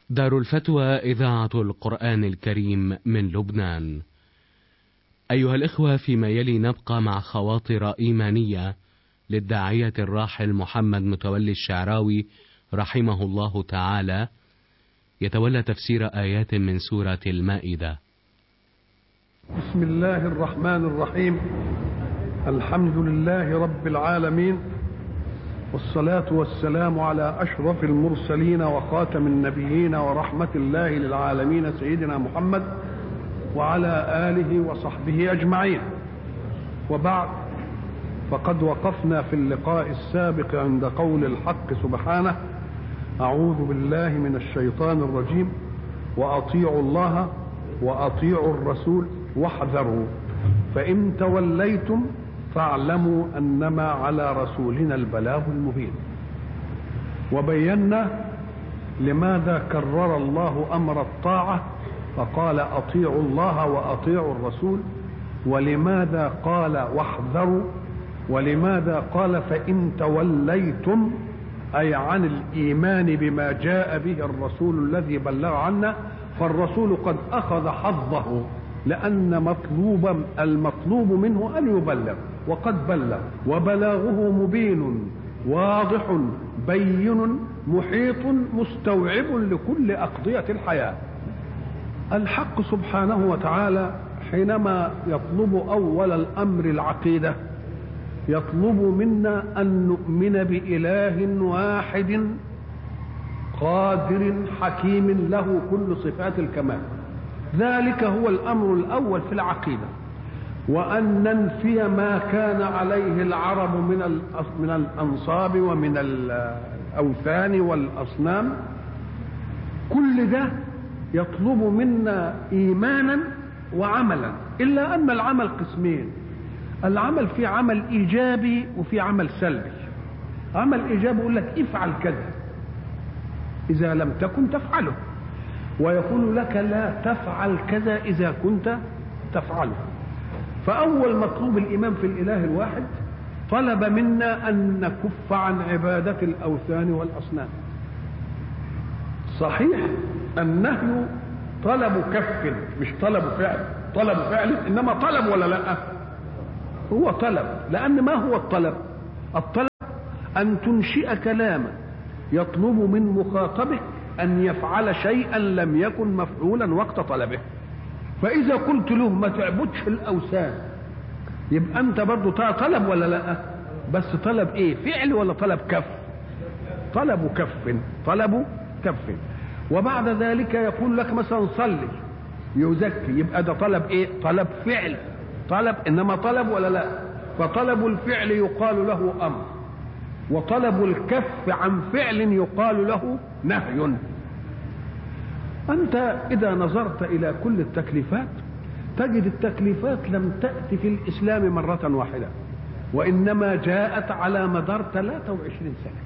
دار الفتوى إذاعة القرآن الكريم من لبنان. أيها الإخوة فيما يلي نبقى مع خواطر إيمانية للداعية الراحل محمد متولي الشعراوي رحمه الله تعالى يتولى تفسير آيات من سورة المائدة. بسم الله الرحمن الرحيم الحمد لله رب العالمين والصلاة والسلام على أشرف المرسلين وخاتم النبيين ورحمة الله للعالمين سيدنا محمد وعلى آله وصحبه أجمعين وبعد فقد وقفنا في اللقاء السابق عند قول الحق سبحانه أعوذ بالله من الشيطان الرجيم وأطيعوا الله وأطيعوا الرسول واحذروا فإن توليتم فاعلموا انما على رسولنا البلاغ المبين وبينا لماذا كرر الله امر الطاعه فقال اطيعوا الله واطيعوا الرسول ولماذا قال واحذروا ولماذا قال فان توليتم اي عن الايمان بما جاء به الرسول الذي بلغ عنا فالرسول قد اخذ حظه لأن مطلوبا المطلوب منه أن يبلغ وقد بلغ وبلاغه مبين واضح بين محيط مستوعب لكل أقضية الحياة الحق سبحانه وتعالى حينما يطلب أول الأمر العقيدة يطلب منا أن نؤمن بإله واحد قادر حكيم له كل صفات الكمال ذلك هو الامر الاول في العقيده وان ننفي ما كان عليه العرب من من الانصاب ومن الاوثان والاصنام كل ده يطلب منا ايمانا وعملا الا ان العمل قسمين العمل في عمل ايجابي وفي عمل سلبي عمل ايجابي يقول لك افعل كذا اذا لم تكن تفعله ويقول لك لا تفعل كذا إذا كنت تفعله فأول مطلوب الإيمان في الإله الواحد طلب منا أن نكف عن عبادة الأوثان والأصنام صحيح النهي طلب كف مش طلب فعل طلب فعل إنما طلب ولا لا هو طلب لأن ما هو الطلب الطلب أن تنشئ كلاما يطلب من مخاطبه أن يفعل شيئا لم يكن مفعولا وقت طلبه فإذا قلت له ما تعبدش الأوثان يبقى أنت برضه طلب ولا لا بس طلب إيه فعل ولا طلب كف طلب كف طلب كف وبعد ذلك يقول لك مثلا صلي يزكي يبقى ده طلب ايه طلب فعل طلب انما طلب ولا لا فطلب الفعل يقال له امر وطلب الكف عن فعل يقال له نهي أنت إذا نظرت إلى كل التكليفات تجد التكليفات لم تأتي في الإسلام مرة واحدة وإنما جاءت على مدار 23 سنة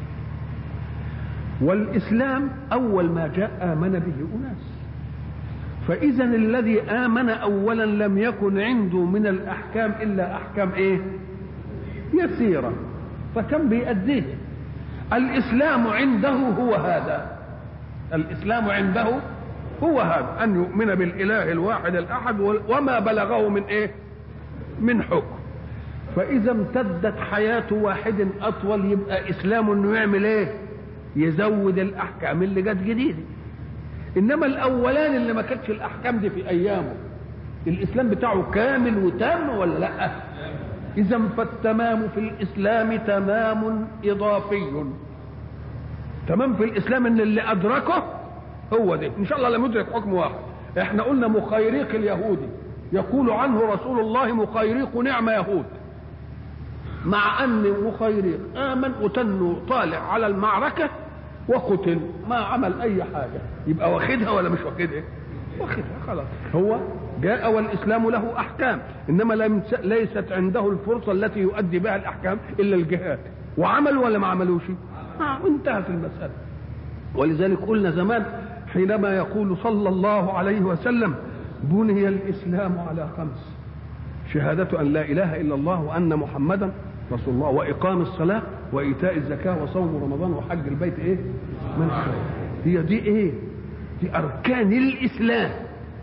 والإسلام أول ما جاء آمن به أناس فإذا الذي آمن أولا لم يكن عنده من الأحكام إلا أحكام إيه يسيرة فكم بيأديه الإسلام عنده هو هذا الإسلام عنده هو هذا أن يؤمن بالإله الواحد الأحد وما بلغه من إيه من حكم فإذا امتدت حياة واحد أطول يبقى إسلام إنه يعمل إيه يزود الأحكام اللي جت جديدة إنما الأولان اللي ما كانتش الأحكام دي في أيامه الإسلام بتاعه كامل وتام ولا لأ إذا فالتمام في الإسلام تمام إضافي تمام في الإسلام إن اللي أدركه هو ده إن شاء الله لم يدرك حكم واحد إحنا قلنا مخيريق اليهودي يقول عنه رسول الله مخيريق نعم يهود مع أن مخيريق آمن وتنه طالع على المعركة وقتل ما عمل أي حاجة يبقى واخدها ولا مش واخدها واخدها خلاص هو جاء والاسلام له احكام انما لم ليست عنده الفرصه التي يؤدي بها الاحكام الا الجهاد وعمل ولا ما عملوش آه انتهت المساله ولذلك قلنا زمان حينما يقول صلى الله عليه وسلم بني الاسلام على خمس شهادة أن لا إله إلا الله وأن محمدا رسول الله وإقام الصلاة وإيتاء الزكاة وصوم رمضان وحج البيت إيه؟ من هي دي إيه؟ دي اركان الاسلام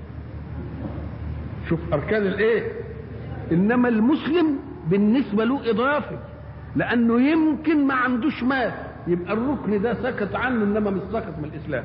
شوف اركان الايه انما المسلم بالنسبه له اضافي لانه يمكن ما عندوش مال يبقى الركن ده سكت عنه انما مش سكت من الاسلام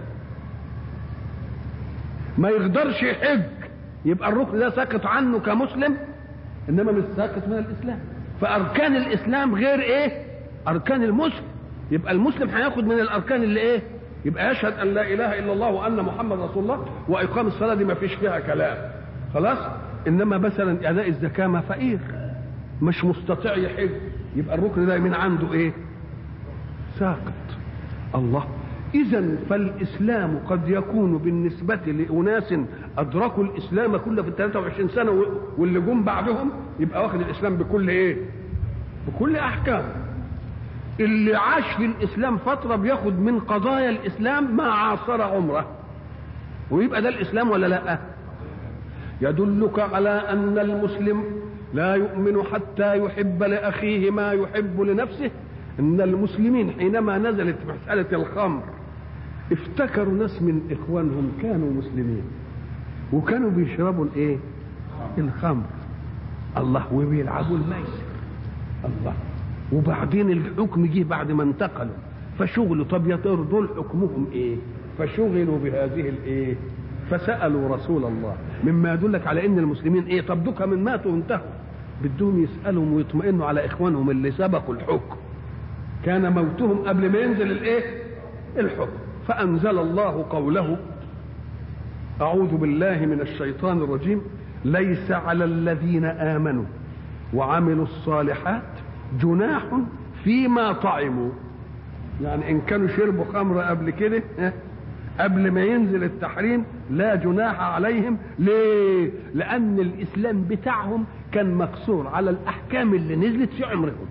ما يقدرش يحج يبقى الركن ده سكت عنه كمسلم انما مش ساكت من الاسلام فاركان الاسلام غير ايه اركان المسلم يبقى المسلم هياخد من الاركان اللي ايه يبقى يشهد ان لا اله الا الله وان محمد رسول الله واقام الصلاه دي ما فيش فيها كلام خلاص انما مثلا اداء الزكاه ما فقير مش مستطيع يحج يبقى الركن ده من عنده ايه ساقط الله اذا فالاسلام قد يكون بالنسبه لاناس ادركوا الاسلام كله في ال 23 سنه واللي جم بعدهم يبقى واخد الاسلام بكل ايه بكل احكام اللي عاش في الاسلام فتره بياخد من قضايا الاسلام ما عاصر عمره ويبقى ده الاسلام ولا لا يدلك على ان المسلم لا يؤمن حتى يحب لاخيه ما يحب لنفسه ان المسلمين حينما نزلت مساله الخمر افتكروا ناس من اخوانهم كانوا مسلمين وكانوا بيشربوا الايه الخمر الله وبيلعبوا الميسر الله وبعدين الحكم جه بعد ما انتقلوا فشغلوا طب يا ترى دول حكمهم ايه فشغلوا بهذه الايه فسالوا رسول الله مما يدلك على ان المسلمين ايه طب دوكا من ماتوا وانتهوا بدهم يسالهم ويطمئنوا على اخوانهم اللي سبقوا الحكم كان موتهم قبل ما ينزل الايه الحكم فانزل الله قوله اعوذ بالله من الشيطان الرجيم ليس على الذين امنوا وعملوا الصالحات جناح فيما طعموا يعني ان كانوا شربوا خمر قبل كده قبل ما ينزل التحريم لا جناح عليهم ليه لان الاسلام بتاعهم كان مقصور على الاحكام اللي نزلت في عمرهم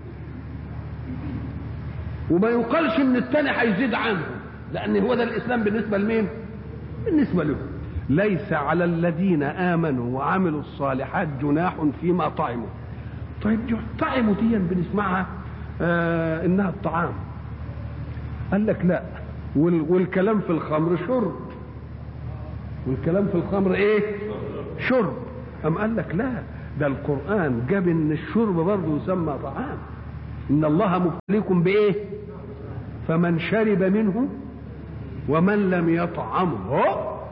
وما يقالش ان التاني هيزيد عنهم لان هو ده الاسلام بالنسبه لمين بالنسبه لهم ليس على الذين امنوا وعملوا الصالحات جناح فيما طعموا طيب طعموا دي بنسمعها آه انها الطعام قال لك لا والكلام في الخمر شرب والكلام في الخمر ايه شرب أم قال لك لا ده القرآن جاب ان الشرب برضه يسمى طعام ان الله مبتليكم بايه فمن شرب منه ومن لم يطعمه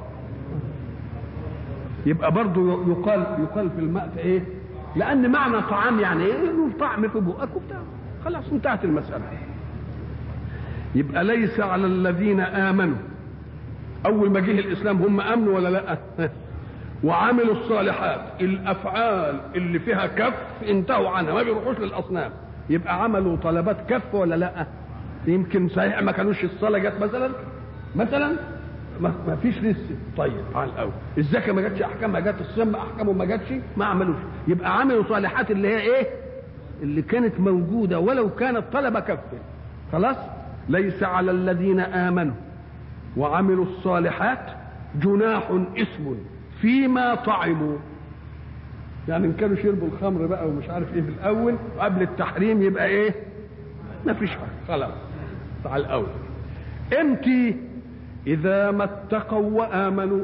يبقى برضه يقال يقال في الماء في ايه لان معنى طعام يعني ايه له طعم في بقك وبتاع خلاص انتهت المساله يبقى ليس على الذين امنوا اول ما جه الاسلام هم امنوا ولا لا وعملوا الصالحات الافعال اللي فيها كف انتهوا عنها ما بيروحوش للاصنام يبقى عملوا طلبات كف ولا لا يمكن صحيح ما كانوش الصلاه جت مثلا مثلا ما فيش لسه طيب على الاول الزكاه ما جاتش احكامها جت الصيام احكامه ما جاتش ما عملوش يبقى عملوا صالحات اللي هي ايه اللي كانت موجوده ولو كانت طلبه كف خلاص ليس على الذين امنوا وعملوا الصالحات جناح اسم فيما طعموا يعني ان كانوا شربوا الخمر بقى ومش عارف ايه في الاول قبل التحريم يبقى ايه ما فيش حاجه خلاص على الاول امتى اذا ما اتقوا وامنوا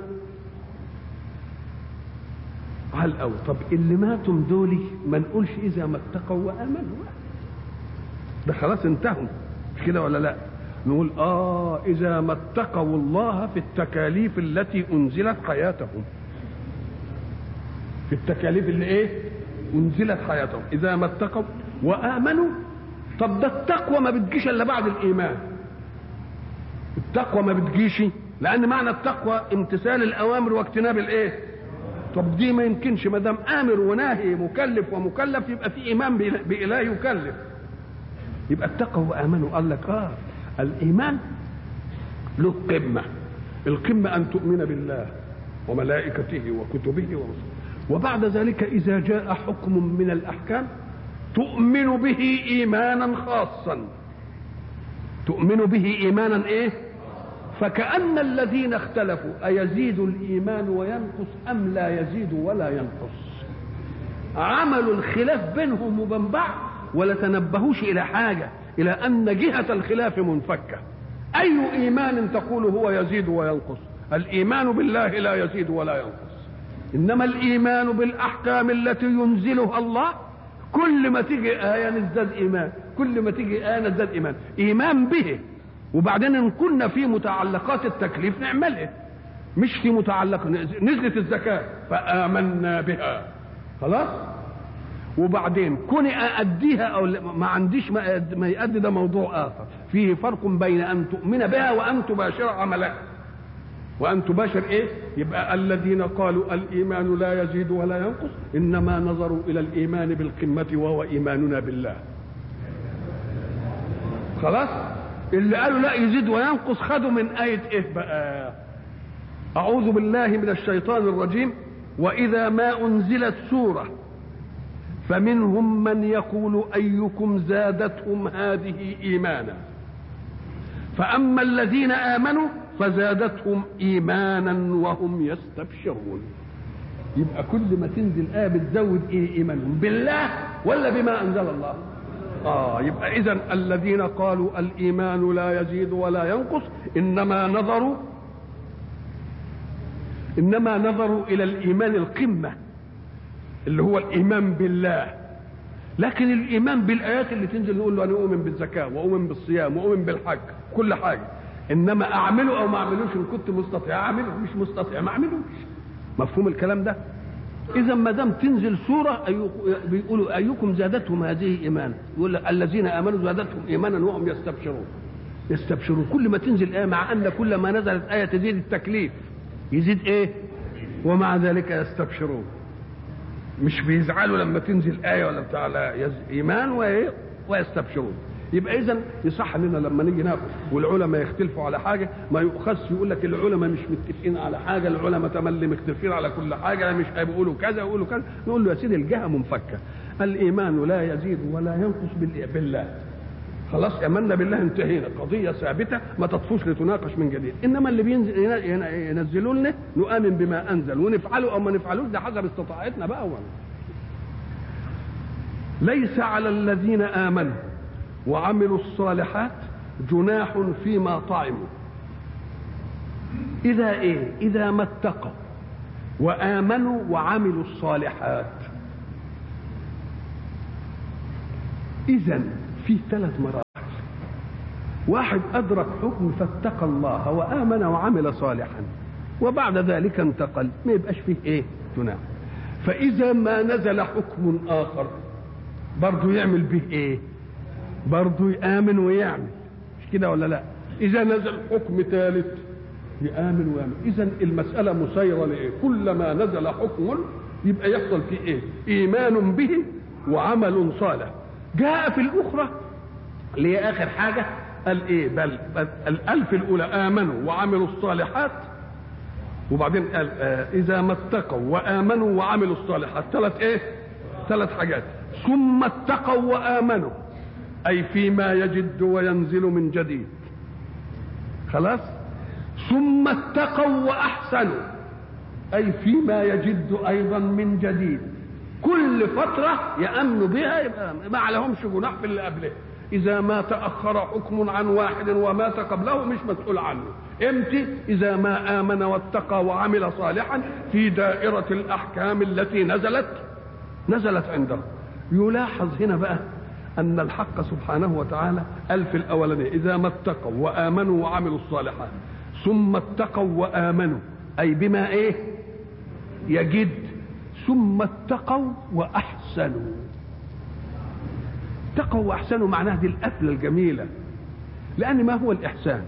على الاول طب اللي ماتوا دول ما نقولش اذا ما اتقوا وامنوا ده خلاص انتهوا مش كده ولا لا نقول اه اذا ما اتقوا الله في التكاليف التي انزلت حياتهم في التكاليف اللي ايه انزلت حياتهم اذا ما اتقوا وامنوا طب ده التقوى ما بتجيش الا بعد الايمان التقوى ما بتجيش لان معنى التقوى امتثال الاوامر واجتناب الايه طب دي ما يمكنش ما دام امر وناهي مكلف ومكلف يبقى في ايمان باله يكلف يبقى اتقوا وامنوا قال لك اه الايمان له قمه القمه ان تؤمن بالله وملائكته وكتبه ورسله وبعد ذلك اذا جاء حكم من الاحكام تؤمن به ايمانا خاصا تؤمن به ايمانا ايه فكأن الذين اختلفوا أيزيد الإيمان وينقص أم لا يزيد ولا ينقص عملوا الخلاف بينهم وبين بعض ولا تنبهوش إلى حاجة إلى أن جهة الخلاف منفكة أي إيمان تقول هو يزيد وينقص الايمان بالله لا يزيد ولا ينقص انما الايمان بالاحكام التي ينزلها الله كل ما تيجي ايه نزداد ايمان كل ما تيجي ايه نزداد ايمان ايمان به وبعدين ان كنا في متعلقات التكليف نعملها مش في متعلق نزلت الزكاه فامنا بها خلاص وبعدين كوني أأديها أو ما عنديش ما يأدي ده موضوع آخر فيه فرق بين أن تؤمن بها وأن تباشر عملها وأن تباشر إيه يبقى الذين قالوا الإيمان لا يزيد ولا ينقص إنما نظروا إلى الإيمان بالقمة وهو إيماننا بالله خلاص اللي قالوا لا يزيد وينقص خدوا من آية إيه بقى أعوذ بالله من الشيطان الرجيم وإذا ما أنزلت سورة فمنهم من يقول ايكم زادتهم هذه ايمانا فاما الذين امنوا فزادتهم ايمانا وهم يستبشرون يبقى كل ما تنزل ايه بتزود ايه ايمانهم بالله ولا بما انزل الله اه يبقى اذا الذين قالوا الايمان لا يزيد ولا ينقص انما نظروا انما نظروا الى الايمان القمه اللي هو الايمان بالله لكن الايمان بالايات اللي تنزل نقول له انا اؤمن بالزكاه واؤمن بالصيام واؤمن بالحج كل حاجه انما اعمله او ما اعملوش ان كنت مستطيع اعمله مش مستطيع ما اعملوش مفهوم الكلام ده اذا ما دام تنزل سوره بيقولوا ايكم زادتهم هذه ايمانا يقول لك الذين امنوا زادتهم ايمانا وهم يستبشرون يستبشرون كل ما تنزل ايه مع ان كل ما نزلت ايه تزيد التكليف يزيد ايه ومع ذلك يستبشرون مش بيزعلوا لما تنزل آية ولا بتاع لا إيمان وإيه ويستبشرون يبقى إذا يصح إننا لما نيجي ناخد والعلماء يختلفوا على حاجة ما يؤخذش يقول لك العلماء مش متفقين على حاجة العلماء تملي مختلفين على كل حاجة مش هيقولوا كذا يقولوا كذا نقول له يا سيدي الجهة منفكة الإيمان لا يزيد ولا ينقص بالله خلاص امنا بالله انتهينا قضيه ثابته ما تطفوش لتناقش من جديد انما اللي بينزل ينزلوا لنا نؤمن بما انزل ونفعله او ما نفعلوش ده حسب استطاعتنا بقى ولا ليس على الذين امنوا وعملوا الصالحات جناح فيما طعموا اذا ايه اذا ما اتقوا وامنوا وعملوا الصالحات اذا في ثلاث مراحل واحد أدرك حكم فاتقى الله وآمن وعمل صالحا وبعد ذلك انتقل ما يبقاش فيه ايه جناح فإذا ما نزل حكم آخر برضه يعمل به ايه برضه يآمن ويعمل مش كده ولا لا إذا نزل حكم ثالث يآمن ويعمل إذا المسألة مسيرة لإيه كلما نزل حكم يبقى يحصل فيه ايه إيمان به وعمل صالح جاء في الأخرى اللي هي آخر حاجة قال إيه بل, بل الألف الأولى آمنوا وعملوا الصالحات وبعدين قال آه إذا ما اتقوا وآمنوا وعملوا الصالحات ثلاث إيه؟ ثلاث حاجات ثم اتقوا وآمنوا أي فيما يجد وينزل من جديد خلاص ثم اتقوا وأحسنوا أي فيما يجد أيضا من جديد كل فترة يأمنوا بها يبقى ما عليهمش جناح في اللي قبله إذا ما تأخر حكم عن واحد ومات قبله مش مسؤول عنه امتى إذا ما آمن واتقى وعمل صالحا في دائرة الأحكام التي نزلت نزلت عنده يلاحظ هنا بقى أن الحق سبحانه وتعالى ألف الأولانية إذا ما اتقوا وآمنوا وعملوا الصالحات ثم اتقوا وآمنوا أي بما إيه يجد ثم اتقوا واحسنوا اتقوا واحسنوا معناها دي القفله الجميله لان ما هو الاحسان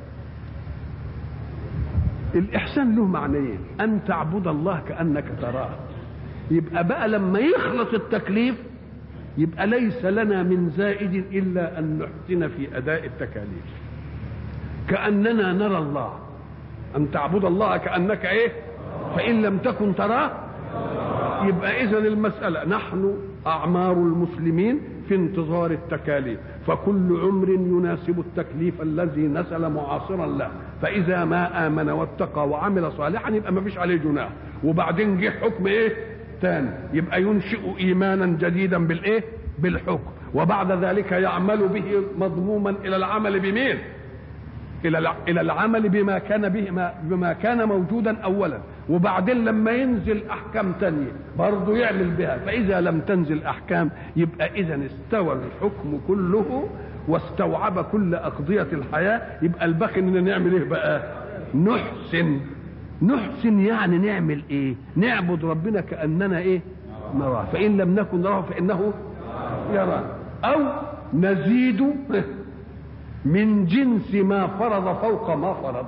الاحسان له معنيين ان تعبد الله كانك تراه يبقى بقى لما يخلص التكليف يبقى ليس لنا من زائد الا ان نحسن في اداء التكاليف كاننا نرى الله ان تعبد الله كانك ايه فان لم تكن تراه يبقى اذا المساله نحن اعمار المسلمين في انتظار التكاليف فكل عمر يناسب التكليف الذي نزل معاصرا له فاذا ما امن واتقى وعمل صالحا يبقى ما فيش عليه جناح وبعدين جه حكم ايه تاني يبقى ينشئ ايمانا جديدا بالايه بالحكم وبعد ذلك يعمل به مضموما الى العمل بمين الى الى العمل بما كان به بما كان موجودا اولا وبعدين لما ينزل احكام تانية برضه يعمل بها فاذا لم تنزل احكام يبقى اذا استوى الحكم كله واستوعب كل اقضيه الحياه يبقى الباقي اننا نعمل ايه بقى نحسن نحسن يعني نعمل ايه نعبد ربنا كاننا ايه نراه فان لم نكن نراه فانه يرى او نزيد من جنس ما فرض فوق ما فرض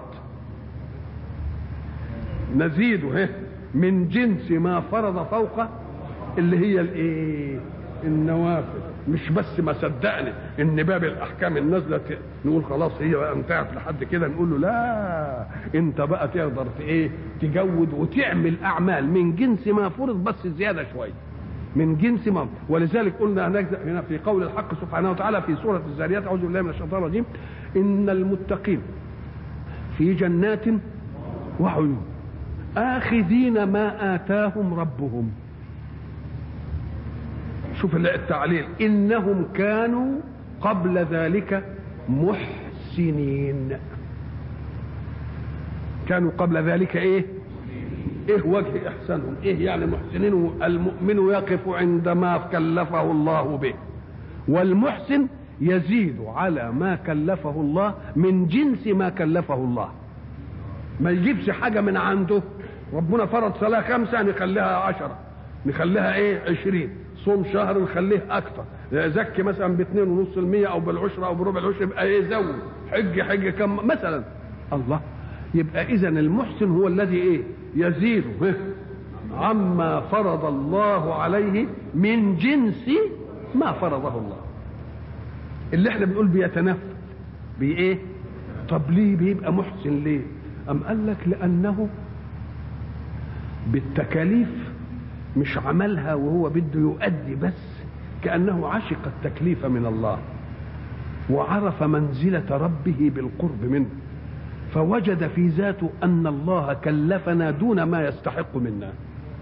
نزيد من جنس ما فرض فوق اللي هي الايه النوافل مش بس ما صدقني ان باب الاحكام النازله نقول خلاص هي بقى انتهت لحد كده نقول له لا انت بقى تقدر ايه تجود وتعمل اعمال من جنس ما فرض بس زياده شويه من جنس ما ولذلك قلنا هنا في قول الحق سبحانه وتعالى في سوره الزاريات اعوذ بالله من الشيطان الرجيم ان المتقين في جنات وعيون آخذين ما آتاهم ربهم شوف التعليل إنهم كانوا قبل ذلك محسنين كانوا قبل ذلك إيه إيه وجه إحسانهم إيه يعني محسنين المؤمن يقف عندما كلفه الله به والمحسن يزيد على ما كلفه الله من جنس ما كلفه الله ما يجيبش حاجة من عنده ربنا فرض صلاة خمسة نخليها عشرة نخليها ايه عشرين صوم شهر نخليه اكثر زكي مثلا باثنين ونص المية او بالعشرة او بربع العشر يبقى ايه زود حج حج كم مثلا الله يبقى اذا المحسن هو الذي ايه يزيد عما فرض الله عليه من جنس ما فرضه الله اللي احنا بنقول بيتنفل بايه طب ليه بيبقى محسن ليه أم قال لك لأنه بالتكاليف مش عملها وهو بده يؤدي بس كأنه عشق التكليف من الله وعرف منزلة ربه بالقرب منه فوجد في ذاته أن الله كلفنا دون ما يستحق منا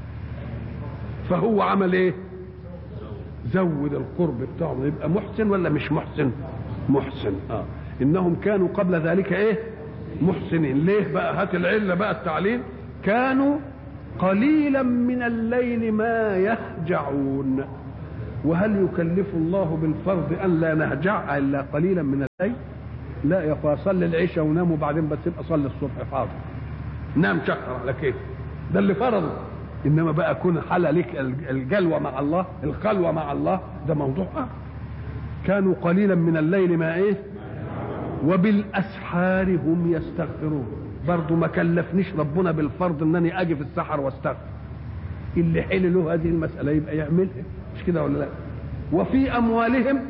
فهو عمل ايه زود القرب بتاعه يبقى محسن ولا مش محسن محسن اه انهم كانوا قبل ذلك ايه محسنين ليه بقى هات العله بقى التعليل كانوا قليلا من الليل ما يهجعون وهل يكلف الله بالفرض ان لا نهجع الا قليلا من الليل لا يا اخويا صلي العشاء ونام وبعدين بس يبقى صلي الصبح حاضر نام شهر على كيف ده اللي فرضه انما بقى كون حل لك الجلوه مع الله الخلوه مع الله ده موضوع آخر كانوا قليلا من الليل ما ايه وبالاسحار هم يستغفرون برضه ما كلفنيش ربنا بالفرض انني اجي في السحر واستغفر اللي حل له هذه المساله يبقى يعملها مش كده ولا لا وفي اموالهم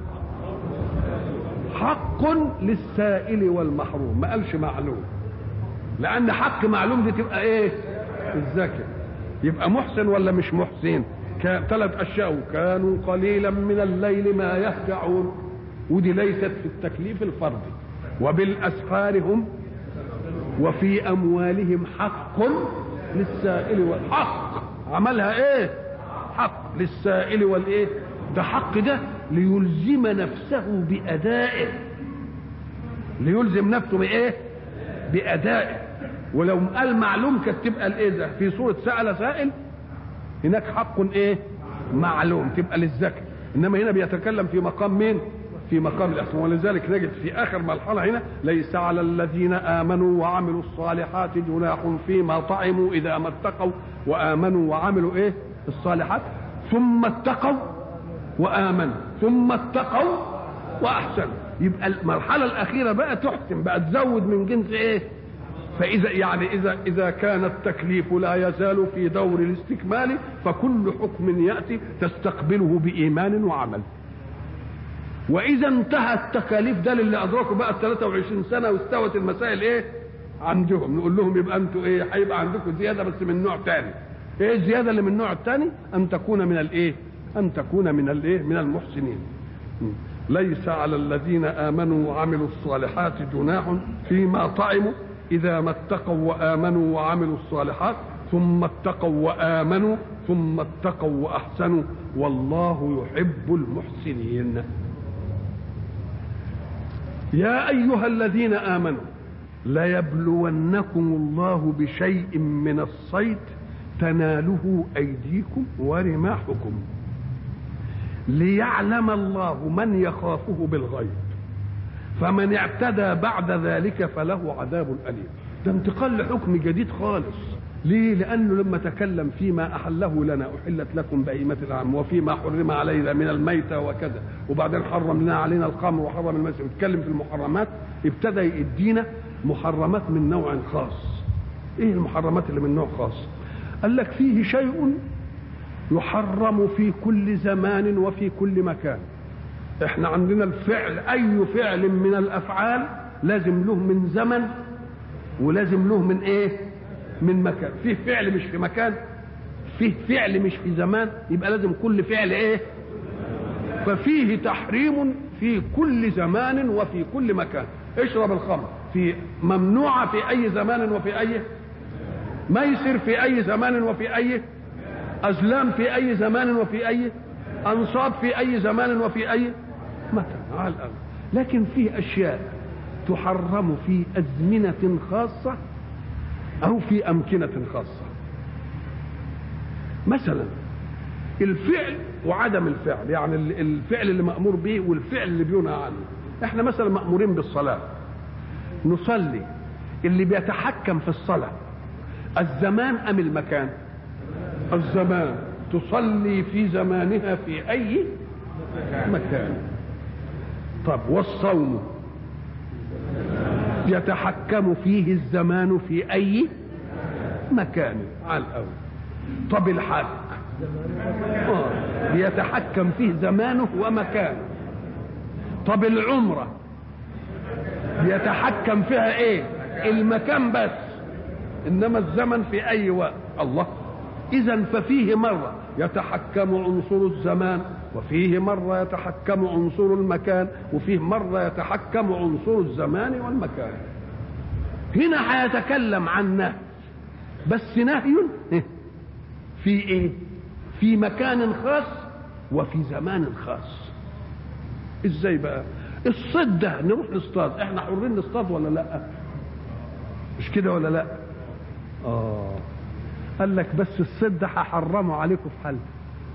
حق للسائل والمحروم ما قالش معلوم لان حق معلوم دي تبقى ايه الزكاه يبقى محسن ولا مش محسن ثلاث اشياء كانوا قليلا من الليل ما يهجعون ودي ليست في التكليف الفردي وبالاسحار هم وفي اموالهم حق للسائل والحق عملها ايه حق للسائل والايه ده حق ده ليلزم نفسه بادائه ليلزم نفسه بايه بادائه ولو قال معلوم كانت تبقى الايه ده في سوره سال سائل هناك حق ايه معلوم تبقى للذكر انما هنا بيتكلم في مقام مين في مقام الاحسان ولذلك نجد في اخر مرحله هنا ليس على الذين امنوا وعملوا الصالحات جناح فيما طعموا اذا ما اتقوا وامنوا وعملوا ايه الصالحات ثم اتقوا وامنوا ثم اتقوا واحسنوا يبقى المرحله الاخيره بقى تحسن بقى تزود من جنس ايه فاذا يعني اذا اذا كان التكليف لا يزال في دور الاستكمال فكل حكم ياتي تستقبله بايمان وعمل واذا انتهى التكاليف ده للي ادركوا بقى ال 23 سنه واستوت المسائل ايه عندهم نقول لهم يبقى انتوا ايه هيبقى عندكم زياده بس من نوع ثاني ايه الزياده اللي من النوع الثاني ان تكون من الايه ان تكون من الايه من المحسنين ليس على الذين امنوا وعملوا الصالحات جناح فيما طعموا اذا ما اتقوا وامنوا وعملوا الصالحات ثم اتقوا وامنوا ثم اتقوا واحسنوا والله يحب المحسنين يا ايها الذين امنوا ليبلونكم الله بشيء من الصيد تناله ايديكم ورماحكم ليعلم الله من يخافه بالغيب فمن اعتدى بعد ذلك فله عذاب اليم ده انتقال لحكم جديد خالص ليه لانه لما تكلم فيما احله لنا احلت لكم بهيمه الانعام وفيما حرم علينا من الميتة وكذا وبعدين حرم لنا علينا الخمر وحرم الميتة ويتكلم في المحرمات ابتدى يدينا محرمات من نوع خاص ايه المحرمات اللي من نوع خاص قال لك فيه شيء يحرم في كل زمان وفي كل مكان احنا عندنا الفعل اي فعل من الافعال لازم له من زمن ولازم له من ايه من مكان فيه فعل مش في مكان فيه فعل مش في زمان يبقى لازم كل فعل ايه ففيه تحريم في كل زمان وفي كل مكان اشرب الخمر في ممنوعة في أي زمان وفي أي ميسر في أي زمان وفي أي أزلام في أي زمان وفي أي أنصاب في أي زمان وفي أي مكان على الأرض لكن في أشياء تحرم في أزمنة خاصة أو في أمكنة خاصة مثلا الفعل وعدم الفعل يعني الفعل اللي مأمور به والفعل اللي بينهى عنه احنا مثلا مأمورين بالصلاة نصلي اللي بيتحكم في الصلاة الزمان أم المكان الزمان تصلي في زمانها في أي مكان طب والصوم يتحكم فيه الزمان في أي مكان على الأول طب الحج آه. بيتحكم فيه زمانه ومكانه طب العمرة بيتحكم فيها ايه المكان بس انما الزمن في اي وقت الله اذا ففيه مرة يتحكم عنصر الزمان وفيه مرة يتحكم عنصر المكان وفيه مرة يتحكم عنصر الزمان والمكان هنا هيتكلم عن نهي بس نهي في ايه في مكان خاص وفي زمان خاص ازاي بقى الصيد ده نروح نصطاد احنا حرين نصطاد ولا لا مش كده ولا لا اه قال لك بس الصيد ده هحرمه عليكم في حل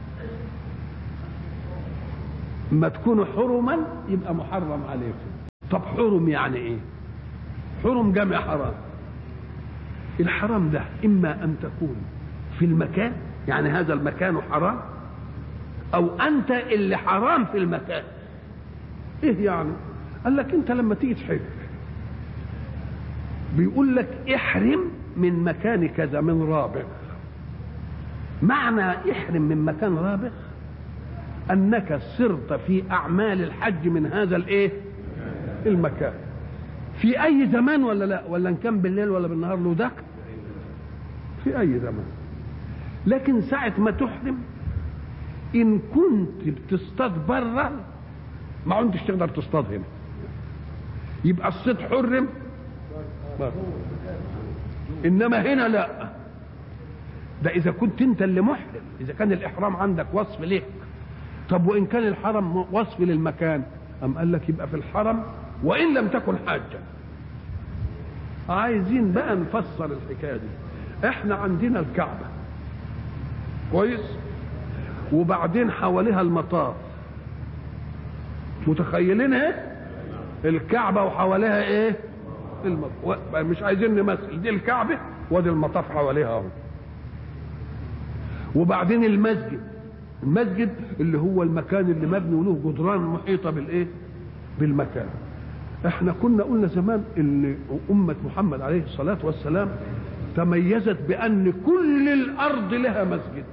ما تكونوا حرما يبقى محرم عليكم طب حرم يعني ايه حرم جمع حرام الحرام ده اما ان تكون في المكان يعني هذا المكان حرام او انت اللي حرام في المكان ايه يعني قال لك انت لما تيجي تحج بيقول لك احرم من مكان كذا من رابغ معنى احرم من مكان رابغ انك صرت في اعمال الحج من هذا الايه المكان في اي زمان ولا لا ولا ان كان بالليل ولا بالنهار له ده في اي زمان لكن ساعة ما تحرم ان كنت بتصطاد بره ما عندش تقدر تصطاد هنا يبقى الصيد حرم بره انما هنا لا ده اذا كنت انت اللي محرم اذا كان الاحرام عندك وصف ليك طب وان كان الحرم وصف للمكان ام قال لك يبقى في الحرم وان لم تكن حاجه عايزين بقى نفسر الحكايه دي احنا عندنا الكعبه كويس وبعدين حواليها المطاف متخيلين ايه الكعبه وحواليها ايه المطاف مش عايزين نمثل دي الكعبه وادي المطاف حواليها اهو وبعدين المسجد المسجد اللي هو المكان اللي مبني وله جدران محيطه بالايه بالمكان احنا كنا قلنا زمان ان امه محمد عليه الصلاه والسلام تميزت بان كل الارض لها مسجد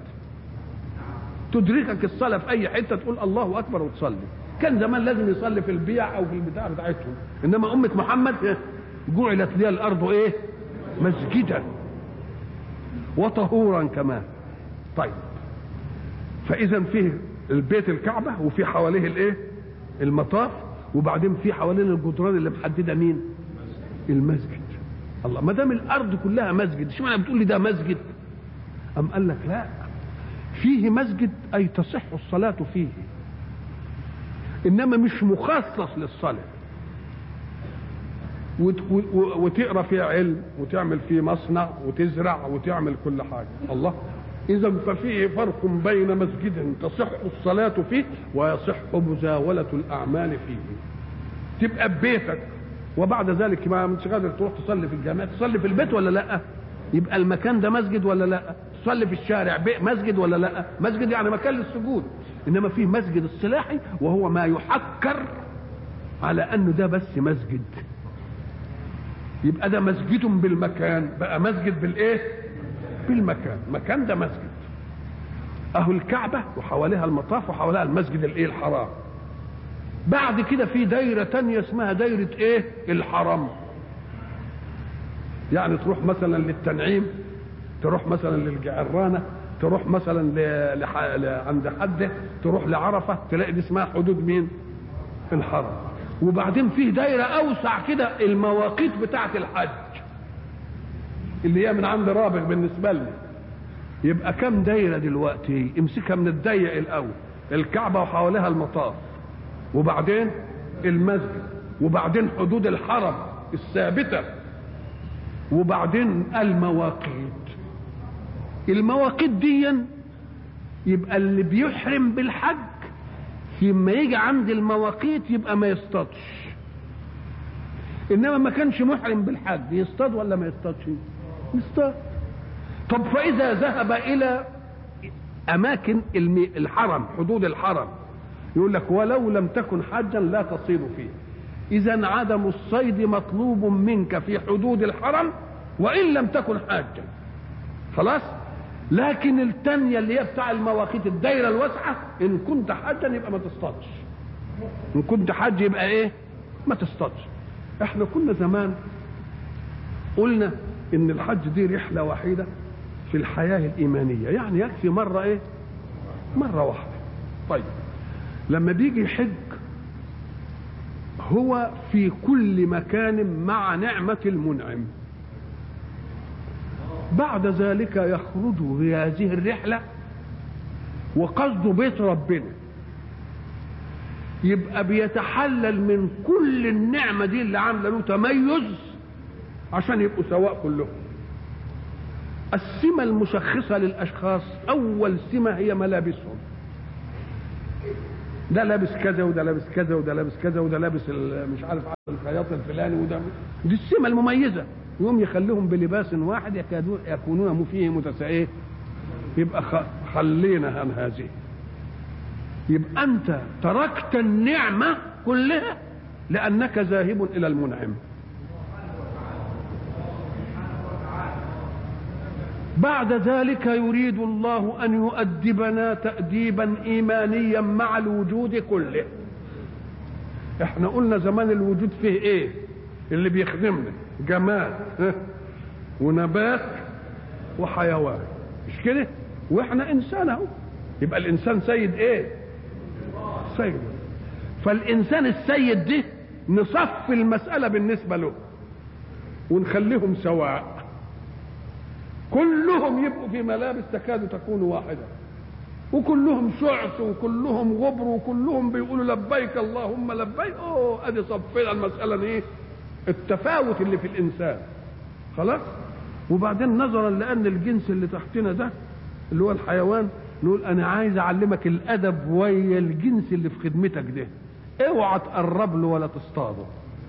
تدركك الصلاه في اي حته تقول الله اكبر وتصلي كان زمان لازم يصلي في البيع او في البتاع بتاعتهم انما امه محمد جعلت لها الارض ايه مسجدا وطهورا كمان طيب فاذا فيه البيت الكعبه وفي حواليه الايه المطاف وبعدين في حوالين الجدران اللي محدده مين المسجد الله ما دام الارض كلها مسجد اشمعنى بتقول لي ده مسجد ام قال لك لا فيه مسجد اي تصح الصلاه فيه انما مش مخصص للصلاه وت- و- وتقرا فيه علم وتعمل فيه مصنع وتزرع وتعمل كل حاجه الله اذا ففيه فرق بين مسجد تصح الصلاه فيه ويصح مزاوله الاعمال فيه تبقى ببيتك وبعد ذلك ما مش قادر تروح تصلي في الجامع تصلي في البيت ولا لا يبقى المكان ده مسجد ولا لا تصلي في الشارع بي- مسجد ولا لا مسجد يعني مكان للسجود انما فيه مسجد الصلاحي وهو ما يحكر على انه ده بس مسجد يبقى ده مسجد بالمكان بقى مسجد بالايه بالمكان مكان ده مسجد اهو الكعبه وحواليها المطاف وحواليها المسجد الايه الحرام بعد كده في دايره تانية اسمها دايره ايه الحرم يعني تروح مثلا للتنعيم تروح مثلا للجعرانه تروح مثلا ل... لح... ل... عند حده تروح لعرفه تلاقي دي اسمها حدود مين الحرم وبعدين فيه دايره اوسع كده المواقيت بتاعه الحج اللي هي من عند رابغ بالنسبه لنا يبقى كم دايره دلوقتي امسكها من الضيق الاول الكعبه وحواليها المطاف وبعدين المسجد وبعدين حدود الحرم الثابته وبعدين المواقيت المواقيت دي يبقى اللي بيحرم بالحج لما يجي عند المواقيت يبقى ما يصطادش انما ما كانش محرم بالحج يصطاد ولا ما يصطادش يصطاد طب فاذا ذهب الى اماكن المي- الحرم حدود الحرم يقول لك ولو لم تكن حجا لا تصيد فيه اذا عدم الصيد مطلوب منك في حدود الحرم وان لم تكن حاجا خلاص لكن التانية اللي هي بتاع المواقيت الدايرة الواسعة إن كنت حاجا يبقى ما تصطادش إن كنت حاج يبقى إيه؟ ما تصطادش إحنا كنا زمان قلنا إن الحج دي رحلة وحيدة في الحياة الإيمانية يعني يكفي مرة إيه؟ مرة واحدة طيب لما بيجي يحج هو في كل مكان مع نعمة المنعم بعد ذلك يخرج في هذه الرحلة وقصده بيت ربنا يبقى بيتحلل من كل النعمة دي اللي عاملة له تميز عشان يبقوا سواء كلهم السمة المشخصة للأشخاص أول سمة هي ملابسهم ده لابس كذا وده لابس كذا وده لابس كذا وده لابس ال- مش عارف الخياط الفلاني وده دي السمة المميزة يوم يخليهم بلباس واحد يكادون يكونون فيه متساويين يبقى خ- خلينا عن هذه يبقى أنت تركت النعمة كلها لأنك ذاهب إلى المنعم بعد ذلك يريد الله ان يؤدبنا تاديبا ايمانيا مع الوجود كله احنا قلنا زمان الوجود فيه ايه اللي بيخدمنا جماد ها؟ ونبات وحيوان مش كده واحنا انسان اهو يبقى الانسان سيد ايه سيد فالانسان السيد ده نصفي المساله بالنسبه له ونخليهم سواء كلهم يبقوا في ملابس تكاد تكون واحدة وكلهم شعث وكلهم غبر وكلهم بيقولوا لبيك اللهم لبيك اوه ادي صفينا المسألة ايه التفاوت اللي في الانسان خلاص وبعدين نظرا لان الجنس اللي تحتنا ده اللي هو الحيوان نقول انا عايز اعلمك الادب ويا الجنس اللي في خدمتك ده اوعى تقرب له ولا تصطاده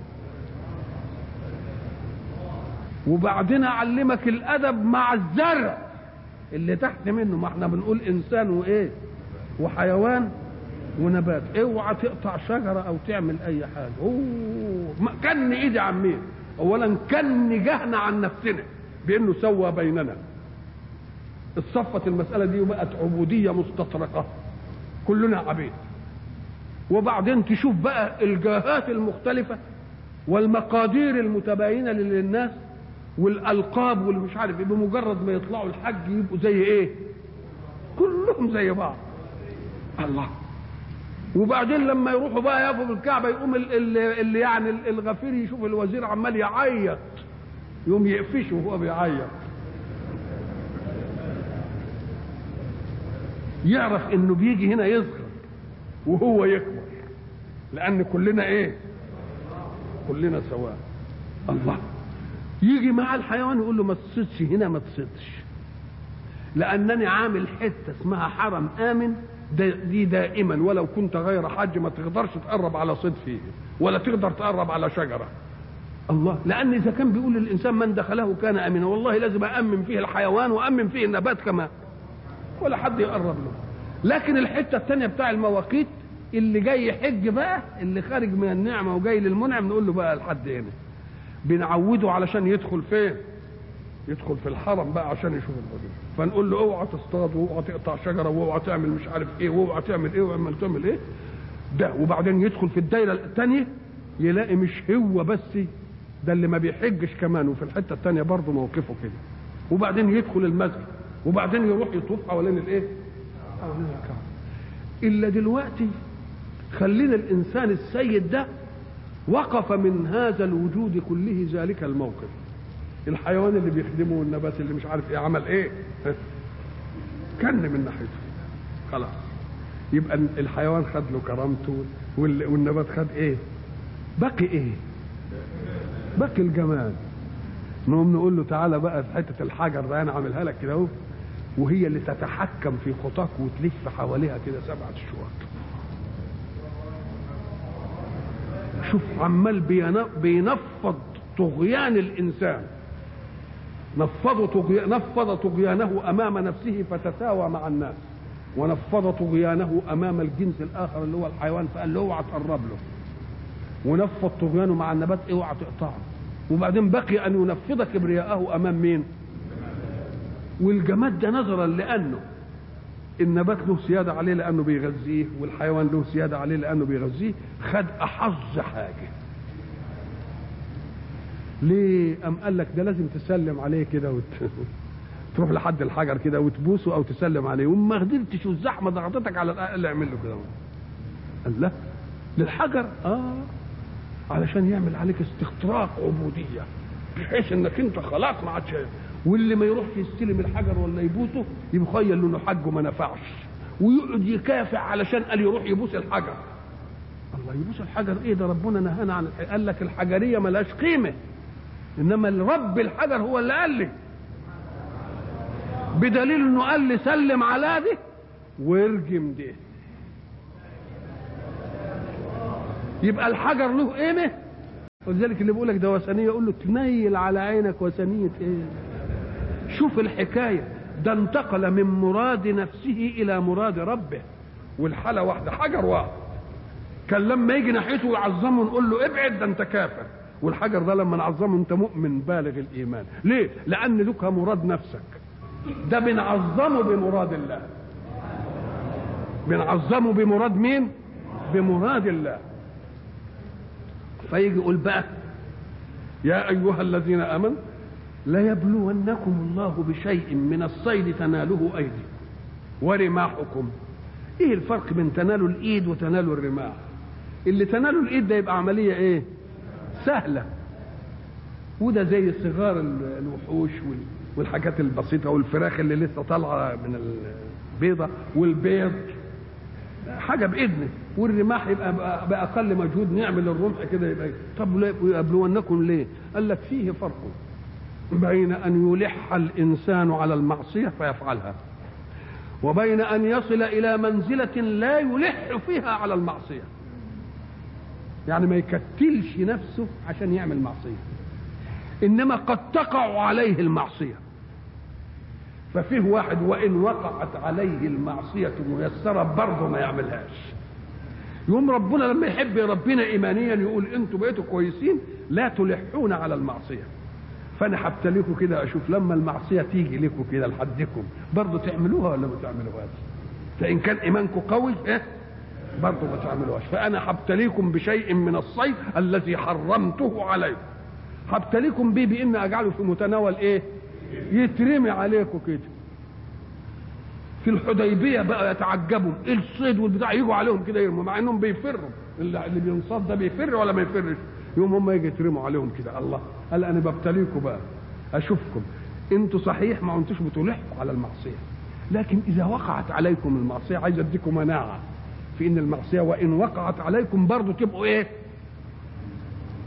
وبعدين اعلمك الادب مع الزرع اللي تحت منه ما احنا بنقول انسان وايه وحيوان ونبات اوعى تقطع شجره او تعمل اي حاجه اوه ما- كن ايدي عمين اولا كن جهنا عن نفسنا بانه سوى بيننا اتصفت المساله دي وبقت عبوديه مستطرقه كلنا عبيد وبعدين تشوف بقى الجاهات المختلفه والمقادير المتباينه للناس والالقاب واللي مش عارف ايه بمجرد ما يطلعوا الحج يبقوا زي ايه كلهم زي بعض الله وبعدين لما يروحوا بقى يقفوا بالكعبه يقوم ال- ال- اللي يعني ال- الغفير يشوف الوزير عمال يعيط يقوم يقفشه وهو بيعيط يعرف انه بيجي هنا يصغر وهو يكبر لان كلنا ايه كلنا سواء الله يجي مع الحيوان يقول له ما تصيدش هنا ما تصيدش لانني عامل حته اسمها حرم امن دي دائما ولو كنت غير حج ما تقدرش تقرب على صيد فيه ولا تقدر تقرب على شجره الله لان اذا كان بيقول للانسان من دخله كان امنا والله لازم امن فيه الحيوان وامن فيه النبات كمان ولا حد يقرب له لكن الحته الثانيه بتاع المواقيت اللي جاي يحج بقى اللي خارج من النعمه وجاي للمنعم نقول له بقى لحد هنا بنعوده علشان يدخل فين يدخل في الحرم بقى عشان يشوف الحدود فنقول له اوعى تصطاد واوعى تقطع شجره واوعى تعمل مش عارف ايه واوعى تعمل ايه واوعى تعمل ايه ده وبعدين يدخل في الدايره الثانيه يلاقي مش هو بس ده اللي ما بيحجش كمان وفي الحته الثانيه برضه موقفه كده وبعدين يدخل المسجد وبعدين يروح يطوف حوالين الايه؟ حوالين الكعبه الا دلوقتي خلينا الانسان السيد ده وقف من هذا الوجود كله ذلك الموقف الحيوان اللي بيخدمه والنبات اللي مش عارف ايه عمل ايه كن من ناحيته خلاص يبقى الحيوان خد له كرامته والنبات خد ايه بقي ايه بقي الجمال نقوم نقول له تعالى بقى في حته الحجر ده انا عاملها لك كده اهو وهي اللي تتحكم في خطاك وتلف حواليها كده سبعه شواط شوف عمال بينفض طغيان الانسان نفض طغي... نفض طغيانه امام نفسه فتساوى مع الناس ونفض طغيانه امام الجنس الاخر اللي هو الحيوان فقال له اوعى تقرب له ونفض طغيانه مع النبات اوعى تقطعه وبعدين بقي ان ينفض كبرياءه امام مين والجماد ده نظرا لانه النبات له سياده عليه لانه بيغذيه والحيوان له سياده عليه لانه بيغذيه خد احظ حاجه ليه ام قال لك ده لازم تسلم عليه كده وت... تروح لحد الحجر كده وتبوسه او تسلم عليه وما قدرتش والزحمه ضغطتك على الاقل اعمل له كده قال لا للحجر اه علشان يعمل عليك استخراق عبوديه بحيث انك انت خلاص ما عادش واللي ما يروحش يستلم الحجر ولا يبوسه يبخيل انه حجه ما نفعش ويقعد يكافح علشان قال يروح يبوس الحجر الله يبوس الحجر ايه ده ربنا نهانا عن قال لك الحجريه ملهاش قيمه انما الرب الحجر هو اللي قال لي بدليل انه قال لي سلم على دي وارجم دي يبقى الحجر له قيمه ولذلك اللي بيقول لك ده وثنيه يقول له تنيل على عينك وثنيه ايه شوف الحكايه ده انتقل من مراد نفسه الى مراد ربه والحاله واحده حجر واحد كان لما يجي ناحيته يعظمه نقول له ابعد ده انت كافر والحجر ده لما نعظمه انت مؤمن بالغ الايمان ليه لان لك مراد نفسك ده بنعظمه بمراد الله بنعظمه بمراد مين بمراد الله فيجي يقول بقى يا ايها الذين امنوا ليبلونكم الله بشيء من الصيد تناله ايدي ورماحكم ايه الفرق بين تنالوا الايد وتنالوا الرماح اللي تنالوا الايد ده يبقى عمليه ايه سهله وده زي صغار الوحوش والحاجات البسيطه والفراخ اللي لسه طالعه من البيضه والبيض حاجه باذنه والرماح يبقى باقل مجهود نعمل الرمح كده يبقى طب يبلونكم ليه؟ قال لك فيه فرق بين ان يلح الانسان على المعصيه فيفعلها وبين ان يصل الى منزله لا يلح فيها على المعصيه يعني ما يكتلش نفسه عشان يعمل معصيه انما قد تقع عليه المعصيه ففيه واحد وان وقعت عليه المعصيه ميسره برضه ما يعملهاش يوم ربنا لما يحب ربنا ايمانيا يقول انتوا بقيتوا كويسين لا تلحون على المعصيه فانا هبتليكم كده اشوف لما المعصيه تيجي لكم كده لحدكم برضه تعملوها ولا ما تعملوهاش فان كان ايمانكم قوي ايه برضه ما تعملوهاش فانا هبتليكم بشيء من الصيد الذي حرمته عليكم هبتليكم بيه بان اجعله في متناول ايه يترمي عليكم كده في الحديبيه بقى يتعجبوا ايه الصيد والبتاع يجوا عليهم كده يرموا مع انهم بيفروا اللي بينصاد ده بيفر ولا ما يفرش يوم هم يجي يترموا عليهم كده الله قال انا ببتليكم بقى اشوفكم انتوا صحيح ما انتوش بتلحقوا على المعصيه لكن اذا وقعت عليكم المعصيه عايز اديكم مناعه في ان المعصيه وان وقعت عليكم برضه تبقوا ايه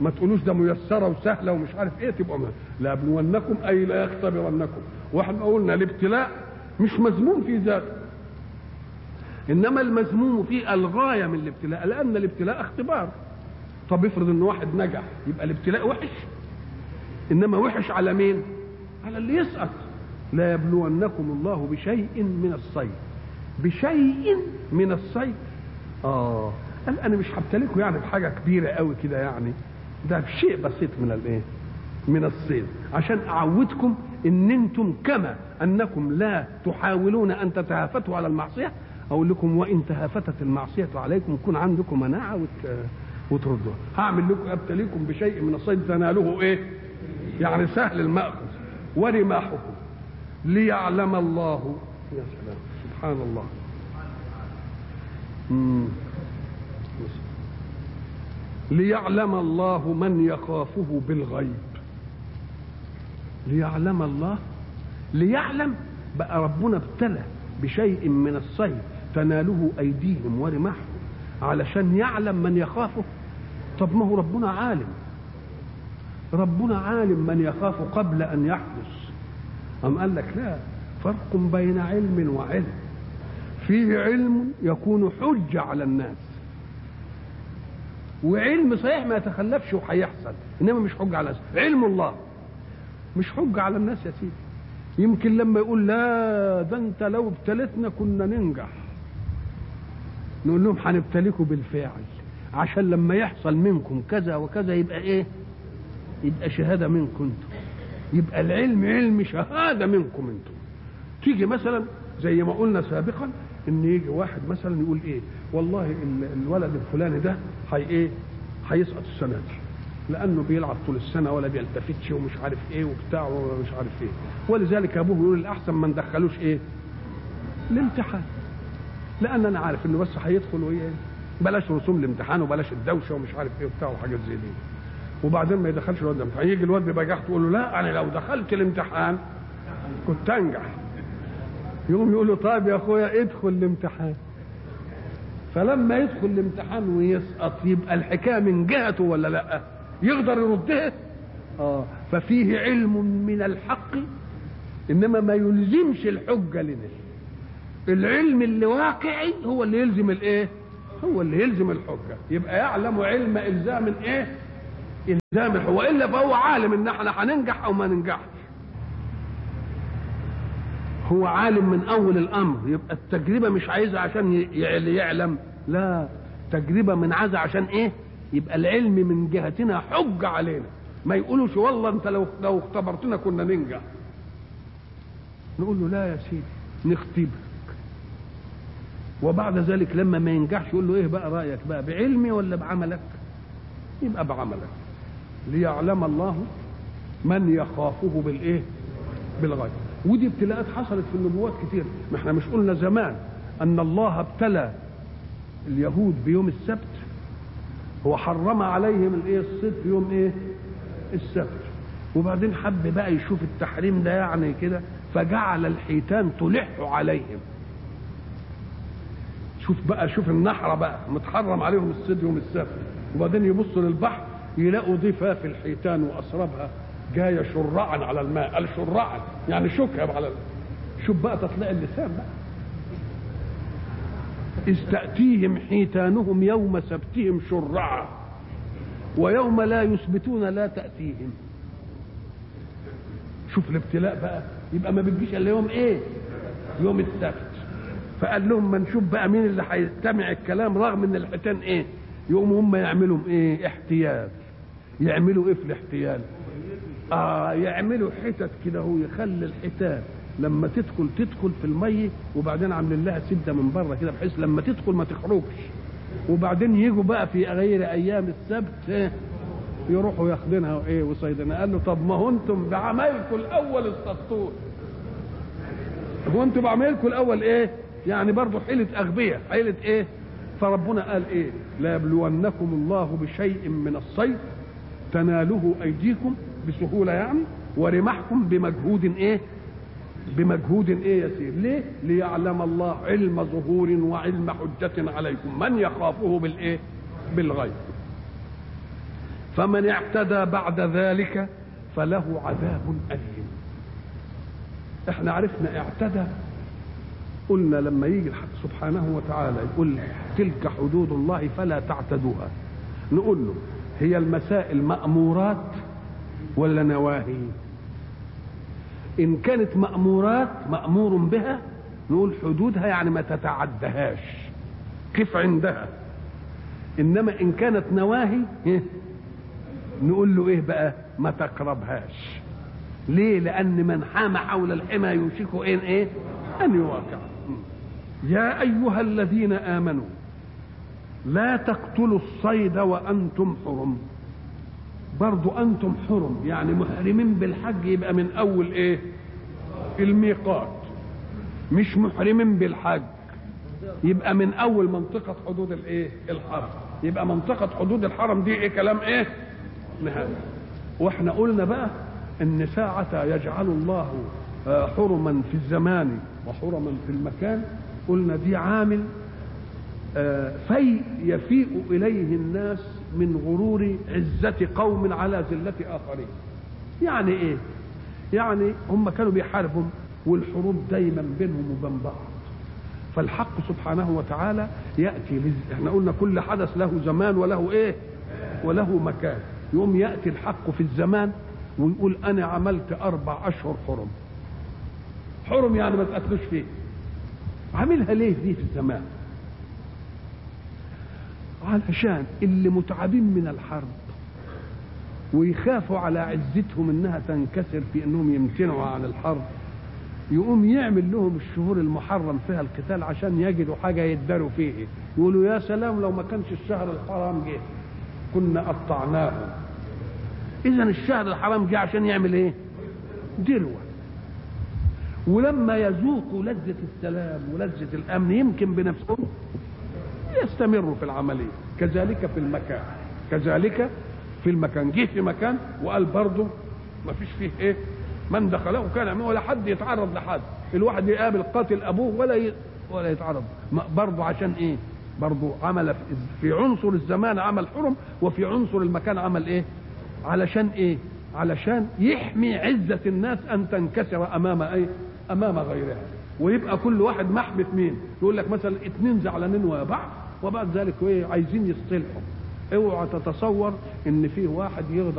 ما تقولوش ده ميسره وسهله ومش عارف ايه تبقى ما. لابلونكم اي لا يختبرنكم واحنا قلنا الابتلاء مش مذموم في ذاته انما المذموم فيه الغايه من الابتلاء لان الابتلاء اختبار طب افرض ان واحد نجح يبقى الابتلاء وحش انما وحش على مين على اللي يسقط لا يبلونكم الله بشيء من الصيد بشيء من الصيد اه قال انا مش هبتليكم يعني بحاجه كبيره قوي كده يعني ده بشيء بسيط من الايه من الصيد عشان اعودكم ان انتم كما انكم لا تحاولون ان تتهافتوا على المعصيه اقول لكم وان تهافتت المعصيه عليكم يكون عندكم مناعه وت... وتردوها هعمل لكم ابتليكم بشيء من الصيد تناله ايه يعني سهل الماخذ ورماحكم ليعلم الله يا سلام سبحان الله مم. ليعلم الله من يخافه بالغيب ليعلم الله ليعلم بقى ربنا ابتلى بشيء من الصيد تناله ايديهم ورماحهم علشان يعلم من يخافه طب ما هو ربنا عالم ربنا عالم من يخاف قبل ان يحدث أم قال لك لا فرق بين علم وعلم فيه علم يكون حجة على الناس وعلم صحيح ما يتخلفش وهيحصل انما مش حجة على الناس علم الله مش حجة على الناس يا سيدي يمكن لما يقول لا ده انت لو ابتلتنا كنا ننجح نقول لهم هنبتليكم بالفعل عشان لما يحصل منكم كذا وكذا يبقى ايه يبقى شهاده منكم انتم يبقى العلم علم شهاده منكم انتم تيجي مثلا زي ما قلنا سابقا ان يجي واحد مثلا يقول ايه والله ال- الولد الفلاني ده هي ايه هيسقط السنه دي لانه بيلعب طول السنه ولا بيلتفتش ومش عارف ايه وبتاع ومش عارف ايه ولذلك ابوه يقول الاحسن ما ندخلوش ايه الامتحان لان انا عارف انه بس هيدخل وايه بلاش رسوم الامتحان وبلاش الدوشه ومش عارف ايه وبتاع وحاجات زي دي وبعدين ما يدخلش الواد الامتحان يجي الواد ببجاحته تقول له لا انا لو دخلت الامتحان كنت انجح يقوم يقول له طيب يا اخويا ادخل الامتحان فلما يدخل الامتحان ويسقط يبقى الحكايه من جهته ولا لا يقدر يردها اه ففيه علم من الحق انما ما يلزمش الحجه لنا العلم اللي واقعي هو اللي يلزم الايه هو اللي يلزم الحجه يبقى يعلم علم الزام ايه الزام الحجة. والا فهو عالم ان احنا هننجح او ما ننجحش هو عالم من اول الامر يبقى التجربه مش عايزها عشان ي- ي- يعلم لا تجربه من عايزها عشان ايه يبقى العلم من جهتنا حجه علينا ما يقولوش والله انت لو لو اختبرتنا كنا ننجح نقول له لا يا سيدي نختبرك وبعد ذلك لما ما ينجحش يقول له ايه بقى رايك بقى بعلمي ولا بعملك يبقى بعملك ليعلم الله من يخافه بالايه بالغيب ودي ابتلاءات حصلت في النبوات كتير ما احنا مش قلنا زمان ان الله ابتلى اليهود بيوم السبت هو حرم عليهم الايه الصيد في يوم ايه السبت وبعدين حب بقى يشوف التحريم ده يعني كده فجعل الحيتان تلح عليهم شوف بقى شوف النحرة بقى متحرم عليهم الصيد يوم السبت وبعدين يبصوا للبحر يلاقوا ضفاف الحيتان واسرابها جايه شرعا على الماء قال شرعا يعني شكب على ال- شوف بقى تطلع اللسان بقى إذ تأتيهم حيتانهم يوم سبتهم شرعا ويوم لا يثبتون لا تأتيهم شوف الابتلاء بقى يبقى ما بتجيش الا يوم ايه يوم السبت فقال لهم ما نشوف بقى مين اللي هيستمع الكلام رغم ان الحيتان ايه يقوموا هم يعملوا ايه احتيال يعملوا ايه في الاحتيال اه يعملوا حتت كده هو يخلي الحيتان لما تدخل تدخل في الميه وبعدين عاملين لها سده من بره كده بحيث لما تدخل ما تخرجش وبعدين يجوا بقى في غير ايام السبت إيه؟ يروحوا ياخدينها ايه وصيدنا قال له طب ما هو انتم بعملكم الاول اصطدتون هو انتم بعملكم الاول ايه يعني برضه حيله اغبياء حيله ايه فربنا قال ايه لا يبلونكم الله بشيء من الصيد تناله ايديكم بسهوله يعني ورمحكم بمجهود ايه بمجهود ايه يسير ليه ليعلم الله علم ظهور وعلم حجة عليكم من يخافه بالايه بالغيب فمن اعتدى بعد ذلك فله عذاب أليم احنا عرفنا اعتدى قلنا لما يجي الحق سبحانه وتعالى يقول تلك حدود الله فلا تعتدوها نقول له هي المسائل مأمورات ولا نواهي إن كانت مأمورات مأمور بها نقول حدودها يعني ما تتعدهاش قف عندها إنما إن كانت نواهي نقول له إيه بقى ما تقربهاش ليه لأن من حام حول الحمى يوشك إن إيه أن يواقع يا أيها الذين آمنوا لا تقتلوا الصيد وأنتم حرم برضو أنتم حرم يعني محرمين بالحج يبقى من أول إيه الميقات مش محرمين بالحج يبقى من أول منطقة حدود الإيه الحرم يبقى منطقة حدود الحرم دي إيه كلام إيه نهاية واحنا قلنا بقى ان ساعة يجعل الله حرما في الزمان وحرما في المكان قلنا دي عامل في يفيء إليه الناس من غرور عزة قوم على ذلة آخرين يعني إيه يعني هم كانوا بيحاربوا والحروب دايما بينهم وبين بعض فالحق سبحانه وتعالى يأتي لز... احنا قلنا كل حدث له زمان وله ايه وله مكان يقوم يأتي الحق في الزمان ويقول انا عملت اربع اشهر حرم حرم يعني ما تقتلوش فيه عاملها ليه دي في الزمان علشان اللي متعبين من الحرب ويخافوا على عزتهم انها تنكسر في انهم يمتنعوا عن الحرب يقوم يعمل لهم الشهور المحرم فيها القتال عشان يجدوا حاجه يداروا فيه يقولوا يا سلام لو ما كانش الشهر الحرام جه كنا قطعناه اذا الشهر الحرام جه عشان يعمل ايه دروه ولما يذوقوا لذة السلام ولذة الأمن يمكن بنفسهم يستمروا في العملية كذلك في المكان كذلك في المكان جه في مكان وقال برضه ما فيش فيه ايه من دخله كان ولا حد يتعرض لحد الواحد يقابل قاتل ابوه ولا ي... ولا يتعرض برضه عشان ايه برضه عمل في عنصر الزمان عمل حرم وفي عنصر المكان عمل ايه علشان ايه علشان يحمي عزة الناس ان تنكسر امام ايه امام غيرها ويبقى كل واحد محبة مين يقول لك مثلا اتنين زعلانين ويا بعض وبعد ذلك ايه عايزين يصطلحوا اوعى تتصور ان فيه واحد يغضب